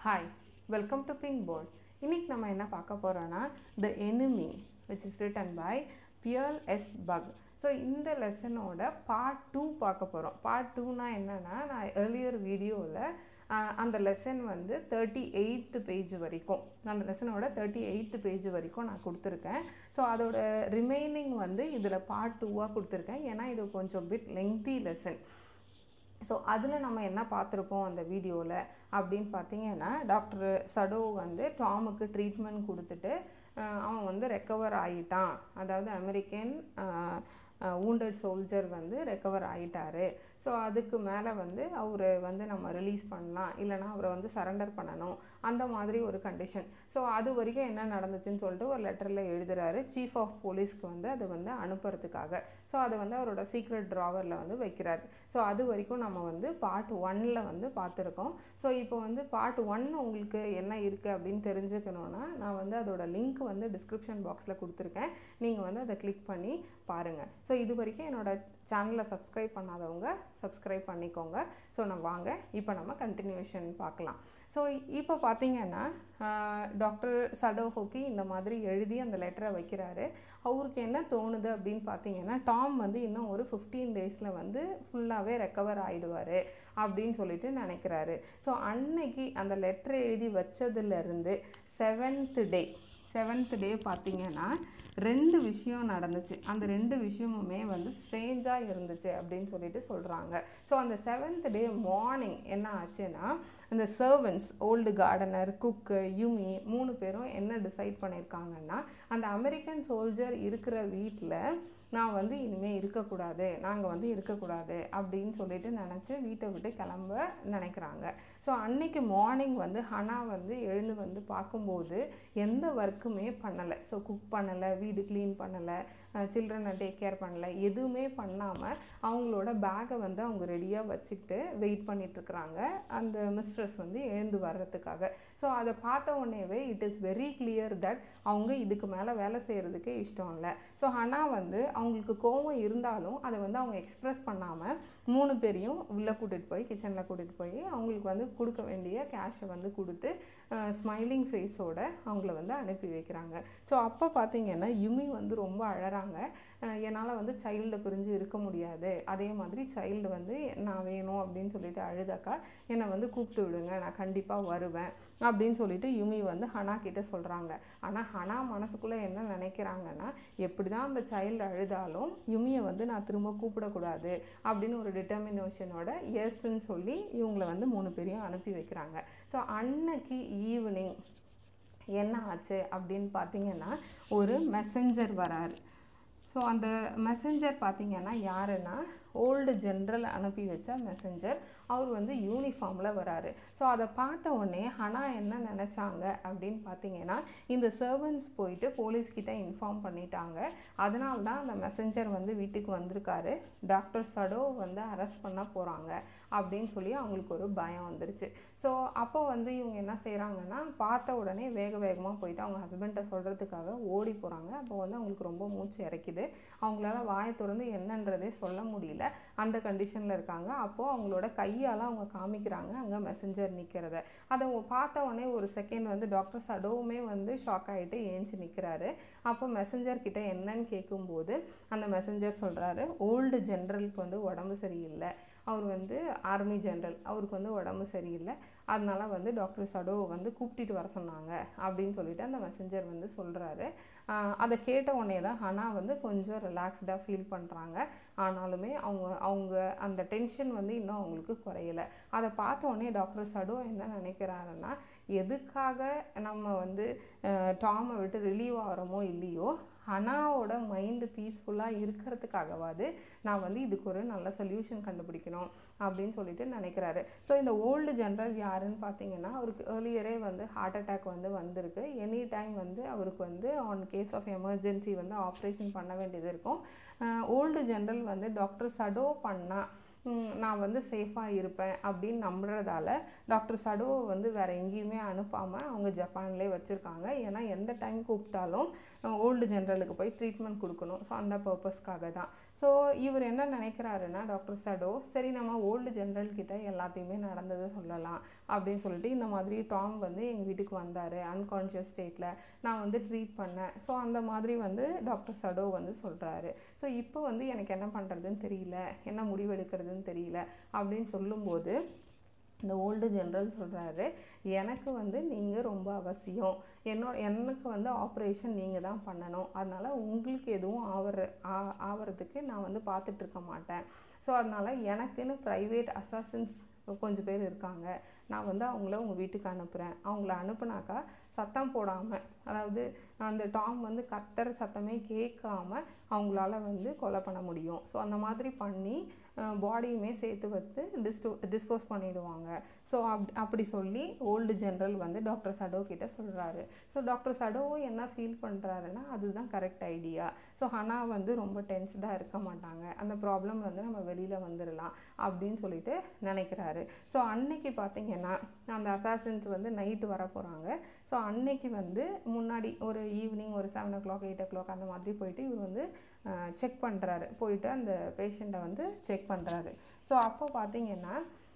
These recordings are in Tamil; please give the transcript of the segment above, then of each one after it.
hi welcome to pink port இன்னைக்கு நம்ம என்ன பார்க்க போகிறோன்னா the enemy which is written by Pearl S Buck so இந்த லெசனோட பார்ட் டூ பார்க்க போகிறோம் பார்ட் டூனா என்னென்னா நான் ஏர்லியர் வீடியோவில் அந்த லெசன் வந்து தேர்ட்டி எயித்து பேஜ் வரைக்கும் அந்த லெசனோட தேர்ட்டி எயித்து பேஜ் வரைக்கும் நான் கொடுத்துருக்கேன் ஸோ அதோட ரிமைனிங் வந்து இதில் பார்ட் டூவாக கொடுத்துருக்கேன் ஏன்னா இது கொஞ்சம் பிட் லெங்தி லெசன் ஸோ அதில் நம்ம என்ன பார்த்துருப்போம் அந்த வீடியோவில் அப்படின்னு பார்த்தீங்கன்னா டாக்டர் சடோ வந்து டாமுக்கு ட்ரீட்மெண்ட் கொடுத்துட்டு அஹ், அவன் வந்து ரெக்கவர் ஆகிட்டான் அதாவது அமெரிக்கன் wounded சோல்ஜர் வந்து ரெக்கவர் ஆகிட்டாரு ஸோ அதுக்கு மேலே வந்து அவர் வந்து நம்ம ரிலீஸ் பண்ணலாம் இல்லைனா அவரை வந்து சரண்டர் பண்ணணும் அந்த மாதிரி ஒரு கண்டிஷன் ஸோ அது வரைக்கும் என்ன நடந்துச்சுன்னு சொல்லிட்டு ஒரு லெட்டரில் எழுதுறாரு சீஃப் ஆஃப் போலீஸ்க்கு வந்து அதை வந்து அனுப்புறதுக்காக ஸோ அதை வந்து அவரோட சீக்ரெட் ட்ராவரில் வந்து வைக்கிறாரு ஸோ அது வரைக்கும் நம்ம வந்து பார்ட் ஒன்னில் வந்து பார்த்துருக்கோம் ஸோ இப்போ வந்து பார்ட் ஒன் உங்களுக்கு என்ன இருக்குது அப்படின்னு தெரிஞ்சுக்கணுன்னா நான் வந்து அதோட லிங்க் வந்து டிஸ்கிரிப்ஷன் பாக்ஸில் கொடுத்துருக்கேன் நீங்கள் வந்து அதை கிளிக் பண்ணி பாருங்கள் ஸோ இது வரைக்கும் என்னோட சேனலை சப்ஸ்கிரைப் பண்ணாதவங்க சப்ஸ்கிரைப் பண்ணிக்கோங்க ஸோ நான் வாங்க இப்போ நம்ம கண்டினியூஷன் பார்க்கலாம் ஸோ இப்போ பார்த்தீங்கன்னா டாக்டர் சடோஹோக்கி இந்த மாதிரி எழுதி அந்த லெட்டரை வைக்கிறாரு அவருக்கு என்ன தோணுது அப்படின்னு பார்த்தீங்கன்னா டாம் வந்து இன்னும் ஒரு ஃபிஃப்டீன் டேஸில் வந்து ஃபுல்லாகவே ரெக்கவர் ஆகிடுவார் அப்படின்னு சொல்லிட்டு நினைக்கிறாரு ஸோ அன்னைக்கு அந்த லெட்டரை எழுதி வச்சதுலேருந்து செவன்த் டே செவன்த் டே பார்த்தீங்கன்னா ரெண்டு விஷயம் நடந்துச்சு அந்த ரெண்டு விஷயமுமே வந்து ஸ்ட்ரேஞ்சாக இருந்துச்சு அப்படின்னு சொல்லிட்டு சொல்கிறாங்க ஸோ அந்த செவன்த் டே மார்னிங் என்ன ஆச்சுன்னா இந்த சர்வன்ஸ் ஓல்டு கார்டனர் குக்கு யுமி மூணு பேரும் என்ன டிசைட் பண்ணியிருக்காங்கன்னா அந்த அமெரிக்கன் சோல்ஜர் இருக்கிற வீட்டில் நான் வந்து இனிமேல் இருக்கக்கூடாது நாங்கள் வந்து இருக்கக்கூடாது அப்படின்னு சொல்லிட்டு நினச்சி வீட்டை விட்டு கிளம்ப நினைக்கிறாங்க ஸோ அன்னைக்கு மார்னிங் வந்து ஹனா வந்து எழுந்து வந்து பார்க்கும்போது எந்த ஒர்க்குமே பண்ணலை ஸோ குக் பண்ணலை வீடு க்ளீன் பண்ணலை சில்ட்ரனை டேக் கேர் பண்ணலை எதுவுமே பண்ணாமல் அவங்களோட பேக்கை வந்து அவங்க ரெடியாக வச்சுக்கிட்டு வெயிட் பண்ணிகிட்ருக்குறாங்க அந்த மிஸ்ட்ரஸ் வந்து எழுந்து வர்றதுக்காக ஸோ அதை பார்த்த உடனேவே it is very clear that அவங்க இதுக்கு மேலே வேலை செய்கிறதுக்கே இஷ்டம் இல்லை ஸோ ஹனா வந்து அவங்களுக்கு கோவம் இருந்தாலும் அதை வந்து அவங்க எக்ஸ்ப்ரெஸ் பண்ணாமல் மூணு பேரையும் உள்ளே கூட்டிகிட்டு போய் கிச்சனில் கூட்டிகிட்டு போய் அவங்களுக்கு வந்து கொடுக்க வேண்டிய கேஷை வந்து கொடுத்து ஸ்மைலிங் ஃபேஸோட அவங்கள வந்து அனுப்பி வைக்கிறாங்க ஸோ அப்போ பார்த்தீங்கன்னா யுமி வந்து ரொம்ப அழறாங்க அஹ் என்னால் வந்து சைல்டை பிரிஞ்சு இருக்க முடியாது அதே மாதிரி சைல்டு வந்து நான் வேணும் அப்படின்னு சொல்லிட்டு அழுதாக்கா என்னை வந்து கூப்பிட்டு விடுங்க நான் கண்டிப்பாக வருவேன் அப்படின்னு சொல்லிட்டு யுமி வந்து ஹனா கிட்ட சொல்கிறாங்க ஆனால் ஹனா மனசுக்குள்ளே என்ன நினைக்கிறாங்கன்னா எப்படி தான் அந்த சைல்டு அழுதாலும் யுமியை வந்து நான் திரும்ப கூப்பிடக்கூடாது அப்படின்னு ஒரு டிட்டர்மினேஷனோட எஸ்ன்னு சொல்லி இவங்களை வந்து மூணு பேரையும் அனுப்பி வைக்கிறாங்க ஸோ அன்னைக்கு ஈவினிங் என்ன ஆச்சு அப்படின்னு பார்த்தீங்கன்னா ஒரு மெசஞ்சர் வராரு ஸோ அந்த மெசஞ்சர் பார்த்தீங்கன்னா யாருன்னா ஓல்டு ஜென்ரல் அனுப்பி வச்ச மெசஞ்சர் அவர் வந்து யூனிஃபார்மில் வராரு ஸோ அதை பார்த்த உடனே ஹனா என்ன நினச்சாங்க அப்படின்னு பார்த்தீங்கன்னா இந்த சர்வன்ஸ் போயிட்டு போலீஸ்கிட்ட இன்ஃபார்ம் பண்ணிட்டாங்க அதனால தான் அந்த மெசஞ்சர் வந்து வீட்டுக்கு வந்திருக்காரு டாக்டர் சடோ வந்து அரெஸ்ட் பண்ண போகிறாங்க அப்படின்னு சொல்லி அவங்களுக்கு ஒரு பயம் வந்துருச்சு ஸோ அப்போ வந்து இவங்க என்ன செய்கிறாங்கன்னா பார்த்த உடனே வேக வேகமாக போயிட்டு அவங்க ஹஸ்பண்ட்டை சொல்கிறதுக்காக ஓடி போகிறாங்க அப்போ வந்து அவங்களுக்கு ரொம்ப மூச்சு இறைக்குது அவங்களால வாயை திறந்து என்னன்றதே சொல்ல முடியல அந்த கண்டிஷனில் இருக்காங்க அப்போது அவங்களோட கையால் அவங்க காமிக்கிறாங்க அங்கே மெசஞ்சர் நிற்கிறத அதை அவங்க பார்த்த உடனே ஒரு செகண்ட் வந்து டாக்டர் சடோவுமே வந்து ஷாக் ஆகிட்டு ஏஞ்சி நிற்கிறாரு அப்போ மெசஞ்சர் கிட்ட என்னன்னு கேட்கும்போது அந்த மெசஞ்சர் சொல்கிறாரு ஓல்டு ஜென்ரலுக்கு வந்து உடம்பு சரியில்லை அவர் வந்து ஆர்மி ஜென்ரல் அவருக்கு வந்து உடம்பு சரியில்லை அதனால வந்து டாக்டர் சடோ வந்து கூப்பிட்டுட்டு வர சொன்னாங்க அப்படின்னு சொல்லிட்டு அந்த மெசஞ்சர் வந்து சொல்கிறாரு அதை கேட்ட உடனே தான் ஹனா வந்து கொஞ்சம் ரிலாக்ஸ்டாக ஃபீல் பண்ணுறாங்க ஆனாலுமே அவங்க அவங்க அந்த டென்ஷன் வந்து இன்னும் அவங்களுக்கு குறையல அதை பார்த்த உடனே டாக்டர் சடோ என்ன நினைக்கிறாருன்னா எதுக்காக நம்ம வந்து டாமை விட்டு ரிலீவ் ஆகிறோமோ இல்லையோ ஹனாவோட மைண்டு பீஸ்ஃபுல்லாக இருக்கிறதுக்காகவாது நான் வந்து இதுக்கு ஒரு நல்ல சொல்யூஷன் கண்டுபிடிக்கணும் அப்படின்னு சொல்லிட்டு நினைக்கிறாரு ஸோ இந்த ஓல்டு ஜென்ரல் யாருன்னு பார்த்தீங்கன்னா அவருக்கு ஏர்லியரே வந்து ஹார்ட் அட்டாக் வந்து வந்திருக்கு எனி டைம் வந்து அவருக்கு வந்து ஆன் கேஸ் ஆஃப் எமர்ஜென்சி வந்து ஆப்ரேஷன் பண்ண வேண்டியது இருக்கும் ஓல்டு ஜென்ரல் வந்து டாக்டர் சடோ பண்ணால் ம், நான் வந்து சேஃபாக இருப்பேன் அப்படின்னு நம்புறதால டாக்டர் சடோவை வந்து வேற எங்கேயுமே அனுப்பாமல் அவங்க ஜப்பான்லேயே வச்சுருக்காங்க ஏன்னா எந்த டைம் கூப்பிட்டாலும் ஓல்டு ஜென்ரலுக்கு போய் ட்ரீட்மெண்ட் கொடுக்கணும் ஸோ அந்த பர்பஸ்க்காக தான் ஸோ இவர் என்ன நினைக்கிறாருன்னா டாக்டர் சடோ சரி நம்ம ஓல்டு ஜென்ரல் கிட்ட எல்லாத்தையுமே நடந்ததை சொல்லலாம் அப்படின்னு சொல்லிட்டு இந்த மாதிரி டாம் வந்து எங்கள் வீட்டுக்கு வந்தார் அன்கான்ஷியஸ் ஸ்டேட்டில் நான் வந்து ட்ரீட் பண்ணேன் ஸோ அந்த மாதிரி வந்து டாக்டர் சடோ வந்து சொல்கிறாரு ஸோ இப்போ வந்து எனக்கு என்ன பண்ணுறதுன்னு தெரியல என்ன முடிவெடுக்கிறதுன்னு தெரியல அப்படின்னு சொல்லும்போது இந்த ஓல்டு ஜென்ரல் சொல்கிறாரு எனக்கு வந்து நீங்கள் ரொம்ப அவசியம் என்னோட எனக்கு வந்து ஆப்ரேஷன் நீங்கள் தான் பண்ணணும் அதனால் உங்களுக்கு எதுவும் ஆவற ஆ- ஆவறதுக்கு நான் வந்து பார்த்துட்டு இருக்க மாட்டேன் ஸோ அதனால் எனக்குன்னு ப்ரைவேட் அசாசின்ஸ் கொஞ்சம் பேர் இருக்காங்க நான் வந்து அவங்கள உங்கள் வீட்டுக்கு அனுப்புகிறேன் அவங்கள அனுப்புனாக்கா சத்தம் போடாமல் அதாவது அந்த டாம் வந்து கத்துற சத்தமே கேட்காம அவங்களால வந்து கொலை பண்ண முடியும் ஸோ அந்த மாதிரி பண்ணி பாடியுமே சேர்த்து வந்து டிஸ்டோ டிஸ்போஸ் பண்ணிடுவாங்க ஸோ அப் அப்படி சொல்லி ஓல்டு ஜென்ரல் வந்து டாக்டர் சடோ கிட்ட சொல்கிறாரு ஸோ டாக்டர் சடோவும் என்ன ஃபீல் பண்ணுறாருன்னா அதுதான் கரெக்ட் ஐடியா ஸோ ஹனா வந்து ரொம்ப டென்ஸ்டாக இருக்க மாட்டாங்க அந்த ப்ராப்ளம் வந்து நம்ம வெளியில் வந்துடலாம் அப்படின்னு சொல்லிட்டு நினைக்கிறாரு ஸோ அன்னைக்கு பார்த்தீங்கன்னா அந்த அசாசின்ஸ் வந்து நைட்டு வர போகிறாங்க ஸோ அன்னைக்கு வந்து முன்னாடி ஒரு ஈவினிங் ஒரு seven o'clock eight o'clock அந்த மாதிரி போயிட்டு இவர் வந்து செக் பண்ணுறாரு போயிட்டு அந்த பேஷண்ட்டை வந்து செக் பண்ணுறாரு ஸோ அப்போ பார்த்தீங்கன்னா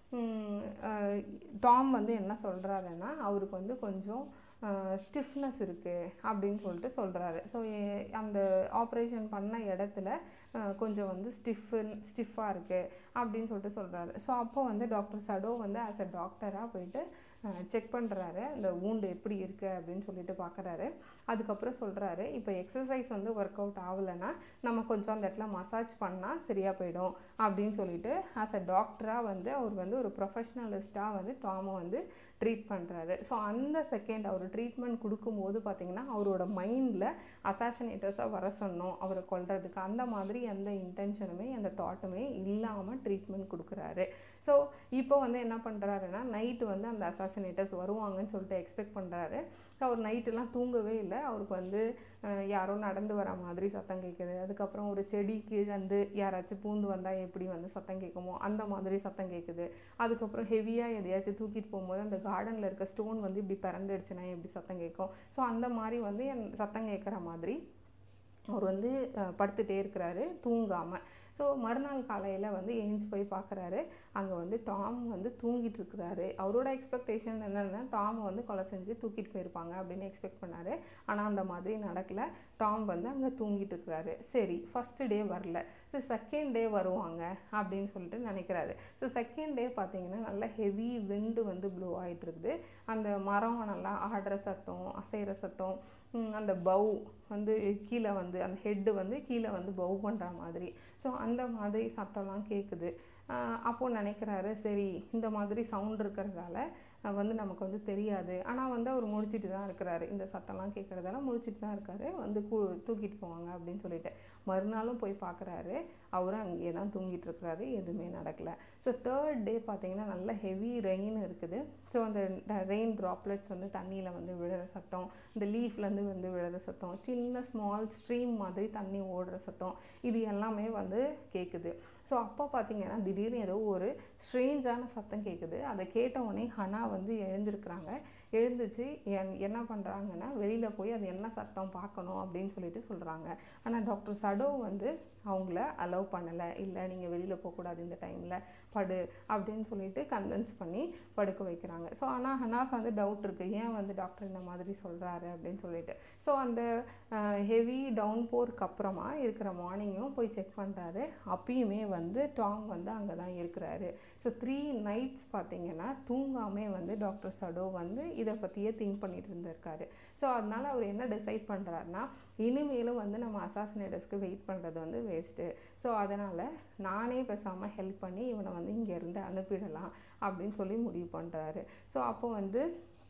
ம், அஹ், டாம் வந்து என்ன சொல்கிறாருன்னா அவருக்கு வந்து கொஞ்சம் ஸ்டிஃப்னஸ் இருக்குது அப்படின்னு சொல்லிட்டு சொல்கிறாரு ஸோ அந்த ஆப்ரேஷன் பண்ண இடத்துல அஹ், கொஞ்சம் வந்து ஸ்டிஃபன் ஸ்டிஃபாக இருக்குது அப்படின்னு சொல்லிட்டு சொல்கிறாரு ஸோ அப்போ வந்து டாக்டர் சடோ வந்து ஆஸ் அ டாக்டராக போயிட்டு செக் பண்ணுறாரு அந்த wound எப்படி இருக்குது அப்படின்னு சொல்லிட்டு பார்க்குறாரு அதுக்கப்புறம் சொல்கிறாரு இப்போ எக்ஸசைஸ் வந்து ஒர்க் அவுட் ஆகலைன்னா நம்ம கொஞ்சம் அந்த இடத்துல மசாஜ் பண்ணால் சரியாக போயிடும் அப்படின்னு சொல்லிட்டு ஆஸ் அ டாக்டராக வந்து அவர் வந்து ஒரு ப்ரொஃபஷ்னலிஸ்ட்டாக வந்து டாமை வந்து ட்ரீட் பண்ணுறாரு ஸோ அந்த செகண்ட் அவர் ட்ரீட்மெண்ட் கொடுக்கும்போது பார்த்தீங்கன்னா அவரோட மைண்டில் அசாசினேட்டர்ஸாக வர சொன்னோம் அவரை கொல்றதுக்கு அந்த மாதிரி எந்த இன்டென்ஷனுமே எந்த தாட்டுமே இல்லாமல் ட்ரீட்மெண்ட் கொடுக்குறாரு ஸோ இப்போ வந்து என்ன பண்ணுறாருன்னா நைட்டு வந்து அந்த அசாசினேட்டர்ஸ் வருவாங்கன்னு சொல்லிட்டு எக்ஸ்பெக்ட் பண்ணுறாரு அவர் நைட்டெல்லாம் தூங்கவே இல்லை அவருக்கு வந்து அஹ், யாரோ நடந்து வர மாதிரி சத்தம் கேட்குது அதுக்கப்புறம் ஒரு செடி கீழந்து யாராச்சும் பூந்து வந்தால் எப்படி வந்து சத்தம் கேட்குமோ அந்த மாதிரி சத்தம் கேட்குது அதுக்கப்புறம் ஹெவியாக எதையாச்சும் தூக்கிட்டு போகும்போது அந்த கார்டனில் இருக்க ஸ்டோன் வந்து இப்படி பிறண்டுடுச்சுன்னா எப்படி சத்தம் கேட்கும் ஸோ அந்த மாதிரி வந்து என் சத்தம் கேட்குற மாதிரி அவர் வந்து அஹ், படுத்துட்டே இருக்கிறாரு தூங்காமல் ஸோ மறுநாள் காலையில் வந்து எழுந்து போய் பார்க்குறாரு அங்கே வந்து டாம் வந்து தூங்கிட்டு இருக்கிறாரு அவரோட எக்ஸ்பெக்டேஷன் என்னென்னா டாமை வந்து கொலை செஞ்சு தூக்கிட்டு போயிருப்பாங்க அப்படின்னு எக்ஸ்பெக்ட் பண்ணாரு ஆனால் அந்த மாதிரி நடக்கல டாம் வந்து அங்கே தூங்கிட்டு இருக்கிறாரு சரி ஃபஸ்ட்டு டே வரல ஸோ செகண்ட் டே வருவாங்க அப்படின்னு சொல்லிட்டு நினைக்கிறாரு ஸோ செகண்ட் டே பார்த்தீங்கன்னா நல்லா ஹெவி விண்டு வந்து ப்ளோ ஆகிட்டு இருக்குது அந்த மரம் நல்லா ஆடுற சத்தம் அசைகிற சத்தம் ம், அந்த பவ் வந்து கீழே வந்து அந்த ஹெட்டு வந்து கீழே வந்து பவ் பண்ணுற மாதிரி ஸோ அந்த மாதிரி சத்தம்லாம் கேட்குது அப்போது நினைக்கிறாரு சரி இந்த மாதிரி சவுண்ட் இருக்கிறதால அஹ், வந்து நமக்கு வந்து தெரியாது ஆனால் வந்து அவர் முழிச்சிட்டு தான் இருக்கிறாரு இந்த சத்தம்லாம் கேட்குறதால முழிச்சிட்டு தான் இருக்காரு வந்து கூ தூக்கிட்டு போவாங்க அப்படின்னு சொல்லிட்டு மறுநாளும் போய் பார்க்குறாரு அவரும் அங்கேயே தான் தூங்கிட்டு இருக்கிறாரு எதுவுமே நடக்கல ஸோ தேர்ட் டே பார்த்தீங்கன்னா நல்ல ஹெவி ரெயின் இருக்குது ஸோ அந்த ரெயின் ட்ராப்லெட்ஸ் வந்து தண்ணியில் வந்து விழுற சத்தம் இந்த லீஃப்லேருந்து வந்து விழுற சத்தம் சின்ன ஸ்மால் ஸ்ட்ரீம் மாதிரி தண்ணி ஓடுற சத்தம் இது எல்லாமே வந்து கேட்குது ஸோ அப்போ பார்த்தீங்கன்னா திடீர்னு ஏதோ ஒரு ஸ்ட்ரேஞ்சான சத்தம் கேட்குது அதை கேட்ட உடனே ஹனா வந்து எழுந்திருக்கிறாங்க எழுந்துச்சு என் என்ன பண்ணுறாங்கன்னா வெளியில் போய் அது என்ன சத்தம் பார்க்கணும் அப்படின்னு சொல்லிட்டு சொல்கிறாங்க ஆனால் டாக்டர் சடோ வந்து அவங்கள அலோவ் பண்ணலை இல்லை நீங்கள் வெளியில் போகக்கூடாது இந்த டைமில் படு அப்படின்னு சொல்லிட்டு கன்வின்ஸ் பண்ணி படுக்க வைக்கிறாங்க ஸோ ஆனால் ஹனாக்கு வந்து டவுட் இருக்குது ஏன் வந்து டாக்டர் இந்த மாதிரி சொல்கிறாரு அப்படின்னு சொல்லிட்டு ஸோ அந்த ஹெவி டவுன் போருக்கு அப்புறமா இருக்கிற மார்னிங்கும் போய் செக் பண்ணுறாரு அப்பயுமே வந்து டாம் வந்து அங்கே தான் இருக்கிறாரு ஸோ த்ரீ நைட்ஸ் பார்த்தீங்கன்னா தூங்காமே வந்து டாக்டர் சடோ வந்து இதை பற்றியே திங்க் பண்ணிட்டு இருந்திருக்காரு ஸோ அதனால அவர் என்ன டிசைட் பண்ணுறாருனா இனிமேலும் வந்து நம்ம அசாசினேட்டர்ஸ்க்கு வெயிட் பண்ணுறது வந்து வேஸ்ட்டு ஸோ அதனால் நானே பேசாமல் ஹெல்ப் பண்ணி இவனை வந்து இங்கேருந்து அனுப்பிடலாம் அப்படின்னு சொல்லி முடிவு பண்ணுறாரு ஸோ அப்போ வந்து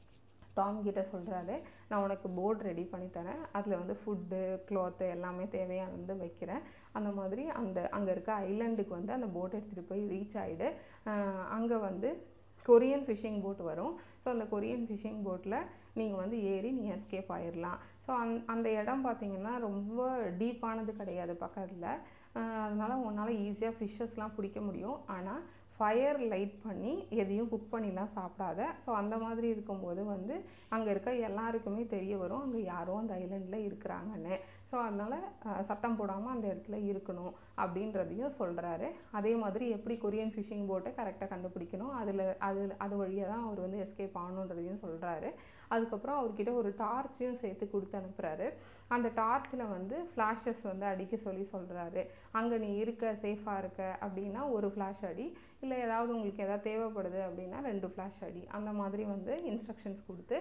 டாம் கிட்ட சொல்கிறாரு நான் உனக்கு போர்டு ரெடி பண்ணி தரேன் அதில் வந்து ஃபுட்டு க்ளாத்து எல்லாமே தேவையானது வைக்கிறேன் அந்த மாதிரி அந்த அங்கே இருக்க ஐலண்டுக்கு வந்து அந்த போட் எடுத்துகிட்டு போய் ரீச் ஆகிடு அங்கே வந்து கொரியன் ஃபிஷிங் போட் வரும் ஸோ அந்த கொரியன் ஃபிஷிங் போட்டில் நீங்கள் வந்து ஏறி நீங்கள் எஸ்கேப் ஆயிடலாம் ஸோ அந் அந்த இடம் பார்த்தீங்கன்னா ரொம்ப டீப்பானது கிடையாது பக்கத்தில் அதனால் உன்னால் ஈஸியாக ஃபிஷ்ஷஸ்லாம் பிடிக்க முடியும் ஆனால் ஃபயர் லைட் பண்ணி எதையும் குக் பண்ணிலாம் சாப்பிடாத ஸோ அந்த மாதிரி இருக்கும்போது வந்து அங்கே இருக்க எல்லாருக்குமே தெரிய வரும் அங்கே யாரோ அந்த ஐலண்டில் இருக்கிறாங்கன்னு ஸோ அதனால் சத்தம் போடாமல் அந்த இடத்துல இருக்கணும் அப்படின்றதையும் சொல்கிறாரு அதே மாதிரி எப்படி கொரியன் ஃபிஷிங் போட்டை கரெக்டாக கண்டுபிடிக்கணும் அதில் அது அது வழியாக தான் அவர் வந்து எஸ்கேப் ஆகணுன்றதையும் சொல்கிறாரு அதுக்கப்புறம் அவர்கிட்ட ஒரு டார்ச்சையும் சேர்த்து கொடுத்து அனுப்புகிறாரு அந்த டார்ச்சில் வந்து ஃப்ளாஷஸ் வந்து அடிக்க சொல்லி சொல்கிறாரு அங்கே நீ இருக்க சேஃபாக இருக்க அப்படின்னா ஒரு ஃப்ளாஷ் அடி இல்லை ஏதாவது உங்களுக்கு எதாவது தேவைப்படுது அப்படின்னா ரெண்டு ஃப்ளாஷ் அடி அந்த மாதிரி வந்து இன்ஸ்ட்ரக்ஷன்ஸ் கொடுத்து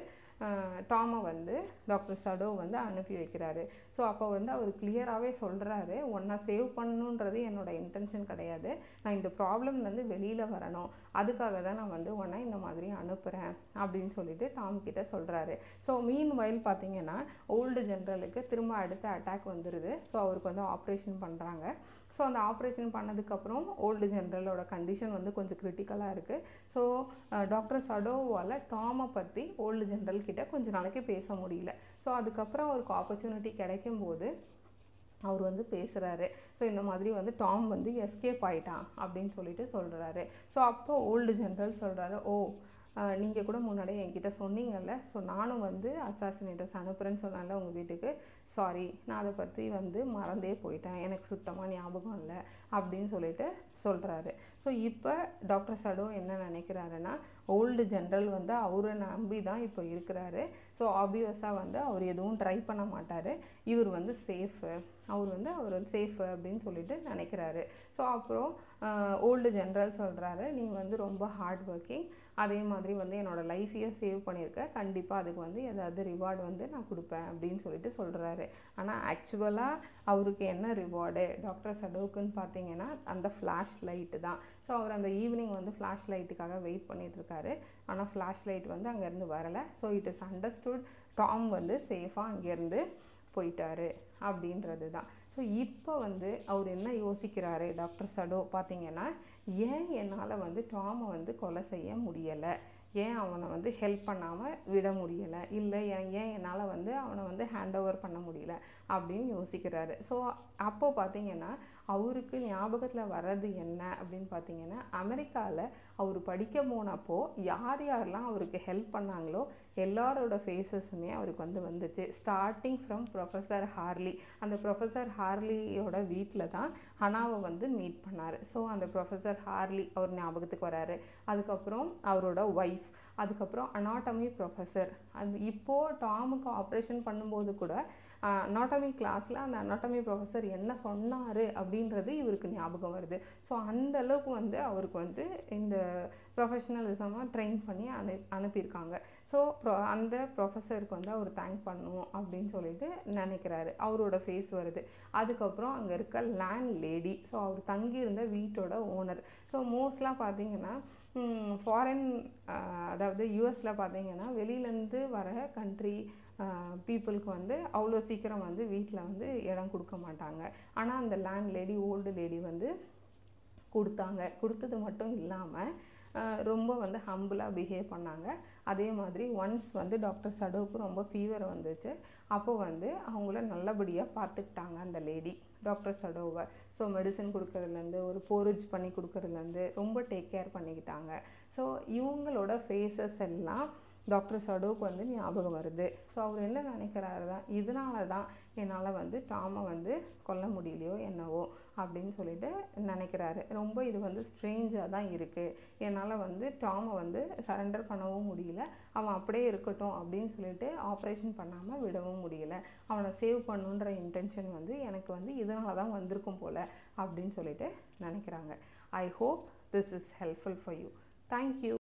டாமை வந்து டாக்டர் சடோ வந்து அனுப்பி வைக்கிறாரு ஸோ அப்போ வந்து அவர் கிளியராகவே சொல்கிறாரு ஒன்றா சேவ் பண்ணணுன்றது என்னோட இன்டென்ஷன் கிடையாது நான் இந்த ப்ராப்ளம்லேருந்து வெளியில் வரணும் அதுக்காக தான் நான் வந்து ஒன்றா இந்த மாதிரி அனுப்புகிறேன் அப்படின்னு சொல்லிட்டு டாம் கிட்ட சொல்கிறாரு ஸோ மீன் வயல் பார்த்தீங்கன்னா ஓல்டு ஜென்ரலுக்கு திரும்ப அடுத்த அட்டாக் வந்துடுது ஸோ அவருக்கு வந்து ஆப்ரேஷன் பண்ணுறாங்க ஸோ அந்த ஆப்ரேஷன் பண்ணதுக்கப்புறம் ஓல்டு ஜென்ரலோட கண்டிஷன் வந்து கொஞ்சம் கிரிட்டிக்கலாக இருக்குது ஸோ டாக்டர் சடோவால் டாமை பற்றி ஓல்டு ஜென்ரல் கிட்ட கொஞ்ச நாளைக்கு பேச முடியல ஸோ அதுக்கப்புறம் அவருக்கு ஆப்பர்ச்சுனிட்டி கிடைக்கும் போது அவர் வந்து பேசுகிறாரு ஸோ இந்த மாதிரி வந்து டாம் வந்து எஸ்கேப் ஆயிட்டான் அப்படின்னு சொல்லிட்டு சொல்கிறாரு ஸோ அப்போ ஓல்டு ஜென்ரல் சொல்கிறாரு ஓ நீங்கள் கூட முன்னாடியே என்கிட்ட சொன்னீங்கல்ல ஸோ நானும் வந்து அசாசினேட்டர்ஸ் அனுப்புகிறேன்னு சொன்னேன்ல உங்கள் வீட்டுக்கு சாரி நான் அதை பற்றி வந்து மறந்தே போயிட்டேன் எனக்கு சுத்தமாக ஞாபகம் இல்லை அப்படின்னு சொல்லிட்டு சொல்கிறாரு ஸோ இப்போ டாக்டர் சடோ என்ன நினைக்கிறாருன்னா ஓல்டு ஜென்ரல் வந்து அவரை நம்பி தான் இப்போ இருக்கிறாரு ஸோ ஆப்வியஸாக வந்து அவர் எதுவும் ட்ரை பண்ண மாட்டார் இவர் வந்து சேஃபு அவர் வந்து அவர் வந்து சேஃபு அப்படின்னு சொல்லிட்டு நினைக்கிறாரு ஸோ அப்புறம் ஓல்டு ஜென்ரல் சொல்கிறாரு நீ வந்து ரொம்ப ஹார்ட் ஒர்க்கிங் அதே மாதிரி வந்து என்னோடய லைஃப்பையும் சேவ் பண்ணியிருக்க கண்டிப்பாக அதுக்கு வந்து ஏதாவது ரிவார்டு வந்து நான் கொடுப்பேன் அப்படின்னு சொல்லிட்டு சொல்கிறாரு ஆனால் ஆக்சுவலாக அவருக்கு என்ன ரிவார்டு டாக்டர் சடோக்குன்னு பார்த்தீங்கன்னா அந்த ஃப்ளாஷ் லைட்டு தான் ஸோ அவர் அந்த ஈவினிங் வந்து ஃப்ளாஷ் லைட்டுக்காக வெயிட் பண்ணிகிட்ருக்காரு ஆனால் ஃப்ளாஷ் லைட் வந்து அங்கேருந்து வரலை so it is understood Tom வந்து சேஃபாக அங்கேருந்து போயிட்டாரு அப்படின்றது தான் ஸோ இப்போ வந்து அவர் என்ன யோசிக்கிறாரு டாக்டர் சடோ பார்த்தீங்கன்னா ஏன் என்னால் வந்து டாமை வந்து கொலை செய்ய முடியலை ஏன் அவனை வந்து ஹெல்ப் பண்ணாமல் விட முடியலை இல்லை ஏன் ஏன் என்னால் வந்து அவனை வந்து ஹேண்ட் ஓவர் பண்ண முடியல அப்படின்னு யோசிக்கிறாரு ஸோ அப்போது பார்த்தீங்கன்னா அவருக்கு ஞாபகத்தில் வர்றது என்ன அப்படின்னு பார்த்தீங்கன்னா அமெரிக்காவில் அவர் படிக்க போனப்போ யார் யாரெல்லாம் அவருக்கு ஹெல்ப் பண்ணாங்களோ எல்லாரோட ஃபேஸஸுமே அவருக்கு வந்து வந்துச்சு ஸ்டார்டிங் ஃப்ரம் ப்ரொஃபஸர் ஹார்லி அந்த ப்ரொஃபஸர் ஹார்லியோட வீட்டில் தான் ஹனாவை வந்து மீட் பண்ணார் ஸோ அந்த ப்ரொஃபஸர் ஹார்லி அவர் ஞாபகத்துக்கு வராரு அதுக்கப்புறம் அவரோட ஒய்ஃப் அதுக்கப்புறம் அனாட்டமி ப்ரொஃபஸர் அது இப்போது டாமுக்கு ஆப்ரேஷன் பண்ணும்போது கூட அனாட்டமி கிளாஸில் அந்த அனாட்டமி ப்ரொஃபஸர் என்ன சொன்னார் அப்படின்றது இவருக்கு ஞாபகம் வருது ஸோ அந்த அளவுக்கு வந்து அவருக்கு வந்து இந்த ப்ரொஃபஷனலிசமாக ட்ரெயின் பண்ணி அனு அனுப்பியிருக்காங்க ஸோ ப்ரொ அந்த ப்ரொஃபஸருக்கு வந்து அவர் தேங்க் பண்ணணும் அப்படின்னு சொல்லிட்டு நினைக்கிறாரு அவரோட ஃபேஸ் வருது அதுக்கப்புறம் அங்கே இருக்க லேண்ட் லேடி ஸோ அவர் தங்கியிருந்த வீட்டோட ஓனர் ஸோ மோஸ்ட்லாக பார்த்தீங்கன்னா ஃபாரின் அதாவது யூஎஸில் பார்த்தீங்கன்னா வெளியிலேருந்து வர கண்ட்ரி பீப்புளுக்கு வந்து அவ்வளோ சீக்கிரம் வந்து வீட்டில் வந்து இடம் கொடுக்க மாட்டாங்க ஆனால் அந்த லேண்ட் லேடி ஓல்டு லேடி வந்து கொடுத்தாங்க கொடுத்தது மட்டும் இல்லாமல் ரொம்ப வந்து ஹம்பிளாக பிஹேவ் பண்ணாங்க அதே மாதிரி ஒன்ஸ் வந்து டாக்டர் சடோவுக்கு ரொம்ப ஃபீவர் வந்துச்சு அப்போ வந்து அவங்கள நல்லபடியாக பார்த்துக்கிட்டாங்க அந்த லேடி டாக்டர் சடோவை ஸோ மெடிசன் கொடுக்கறதுலேருந்து ஒரு போரிஜ் பண்ணி கொடுக்கறதுலேருந்து ரொம்ப டேக் கேர் பண்ணிக்கிட்டாங்க ஸோ இவங்களோட ஃபேஸஸ் எல்லாம் டாக்டர் சடோவுக்கு வந்து ஞாபகம் வருது ஸோ அவர் என்ன நினைக்கிறாரு தான் இதனால தான் என்னால் வந்து டாமை வந்து கொல்ல முடியலையோ என்னவோ அப்படின்னு சொல்லிட்டு நினைக்கிறாரு ரொம்ப இது வந்து ஸ்ட்ரேஞ்சாக தான் இருக்குது என்னால் வந்து டாமை வந்து சரண்டர் பண்ணவும் முடியல அவன் அப்படியே இருக்கட்டும் அப்படின்னு சொல்லிட்டு ஆப்ரேஷன் பண்ணாமல் விடவும் முடியல அவனை சேவ் பண்ணுன்ற இன்டென்ஷன் வந்து எனக்கு வந்து இதனால தான் வந்திருக்கும் போல் அப்படின்னு சொல்லிட்டு நினைக்கிறாங்க I hope this is helpful for you thank you